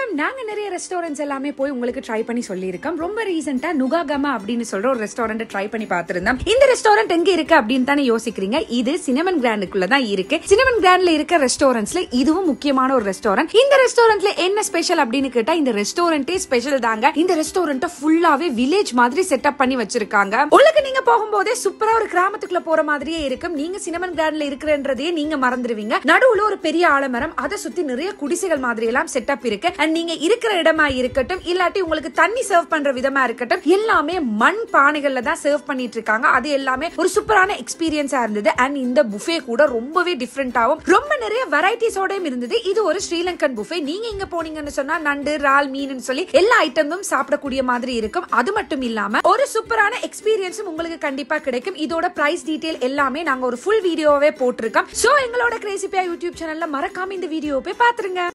வணக்கம் நாங்க நிறைய ரெஸ்டாரண்ட்ஸ் எல்லாமே போய் உங்களுக்கு ட்ரை பண்ணி சொல்லியிருக்கோம் ரொம்ப ரீசெண்டா நுகாகமா அப்படின்னு சொல்ற ஒரு ரெஸ்டாரண்ட் ட்ரை பண்ணி பார்த்திருந்தோம் இந்த ரெஸ்டாரண்ட் எங்க இருக்கு அப்படின்னு தானே யோசிக்கிறீங்க இது சினமன் கிராண்டுக்குள்ள தான் இருக்கு சினமன் கிராண்ட்ல இருக்க ரெஸ்டாரண்ட்ஸ்ல இதுவும் முக்கியமான ஒரு ரெஸ்டாரண்ட் இந்த ரெஸ்டாரண்ட்ல என்ன ஸ்பெஷல் அப்படின்னு கேட்டா இந்த ரெஸ்டாரண்டே ஸ்பெஷல் தாங்க இந்த ரெஸ்டாரண்ட்டை ஃபுல்லாவே வில்லேஜ் மாதிரி செட்டப் பண்ணி வச்சிருக்காங்க உங்களுக்கு நீங்க போகும்போதே சூப்பரா ஒரு கிராமத்துக்குள்ள போற மாதிரியே இருக்கும் நீங்க சினமன் கிராண்ட்ல இருக்கிறன்றதையே நீங்க மறந்துடுவீங்க நடுவுல ஒரு பெரிய ஆலமரம் அதை சுத்தி நிறைய குடிசைகள் மாதிரி எல்லாம் செட்டப் இருக்கு அண்ட் நீங்க இருக்கிற இடமா இருக்கட்டும் இல்லாட்டி உங்களுக்கு தண்ணி சர்வ் பண்ற விதமா இருக்கட்டும் எல்லாமே மண் பானைகள்ல தான் சர்வ் பண்ணிட்டு இருக்காங்க அது எல்லாமே ஒரு சூப்பரான எக்ஸ்பீரியன்ஸா இருந்தது அண்ட் இந்த புஃபே கூட ரொம்பவே டிஃப்ரெண்டாவும் ரொம்ப நிறைய வெரைட்டிஸோடயும் இருந்தது இது ஒரு ஸ்ரீலங்கன் புஃபே நீங்க இங்க போனீங்கன்னு சொன்னா நண்டு இறால் மீன் சொல்லி எல்லா ஐட்டமும் சாப்பிடக்கூடிய மாதிரி இருக்கும் அது மட்டும் இல்லாம ஒரு சூப்பரான எக்ஸ்பீரியன்ஸும் உங்களுக்கு கண்டிப்பா கிடைக்கும் இதோட பிரைஸ் டீடைல் எல்லாமே நாங்க ஒரு ஃபுல் வீடியோவே போட்டிருக்கோம் சோ எங்களோட கிரேசிபியா யூடியூப் சேனல்ல மறக்காம இந்த வீடியோ போய் பாத்துருங்க